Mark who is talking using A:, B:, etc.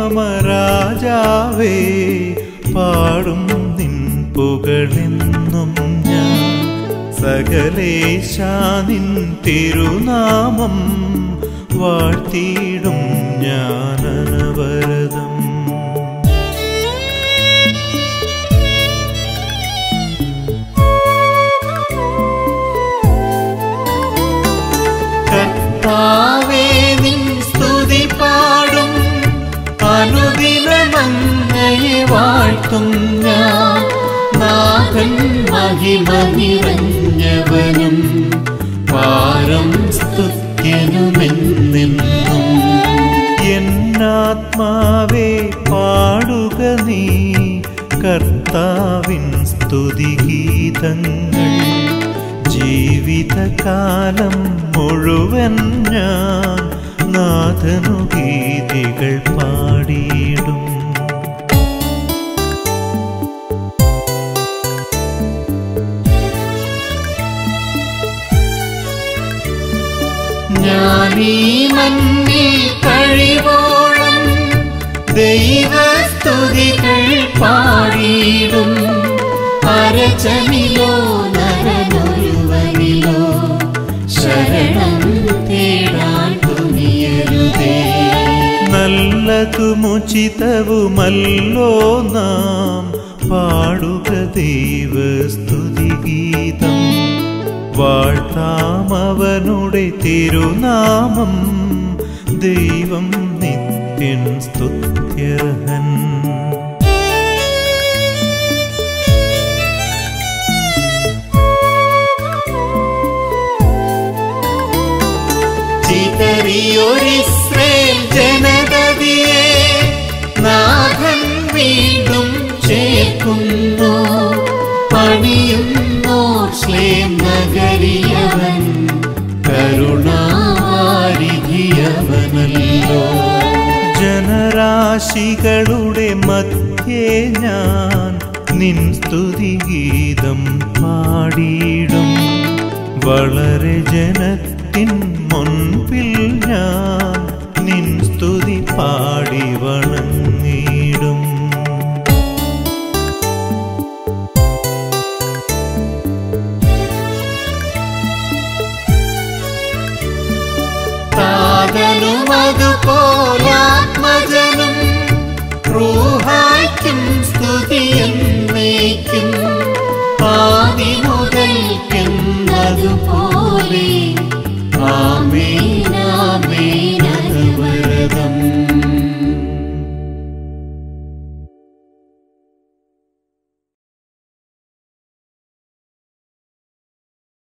A: മമരാജാവേ പാടും നിൻ പുകളെന്നും ഞാൻ സകലേശാ നിൻ തിരുനാമം വാഴ്ത്തിയിടും ഞാൻ അനവരതം കർത്താവേ നിൻ സ്തുതി പാടും അനുദിനമങ്ങയെ വാഴ്ത്തും ഞാൻ നാഥൻ മഹിമ നിറഞ്ഞവനും പാരം സ്തുത്യനുമെന്നെന്നും എന്നാത്മാവേ പാടുക നീ കർത്താവിൻ സ്തുതിഗീതങ്ങൾ ജീവിതകാലം മുഴുവൻ ഞാൻ നാഥനു ഗീതികൾ പാടിയിടും ഞാനീ മണ്ണിൽ കഴിവോളം ദൈവസ്തുതികൾ പാടിയിടും അരചനിലോ നരനൊരുവനിലോ ശരണം തേടാൻ തുനിയരുതേ നല്ലതുമുചിതവുമല്ലോ നാം പാടുക ദൈവസ്തുതിഗീതം വാഴ്ത്താം അവനുടെ തിരുനാമം ദൈവം നിത്യൻ സ്തുത്യർഹൻ ചിതറിയൊരിസ്രേൽ ജനതതിയെ നാഥൻ വീണ്ടും ചേർക്കുന്നു പണിയുന്നോർ ശ്ലേം നഗരിയവൻ കരുണാവാരിധിയവനല്ലോ ജനരാശികളുടെ മധ്യേ ഞാൻ നിൻ സ്തുതിഗീതം പാടിയിടും വളരെ ജനത്തിൻ മുൻപിൽ ഞാൻ നിൻ സ്തുതി പാടി വണങ്ങിടും താതനുമതുപോലാത്മജ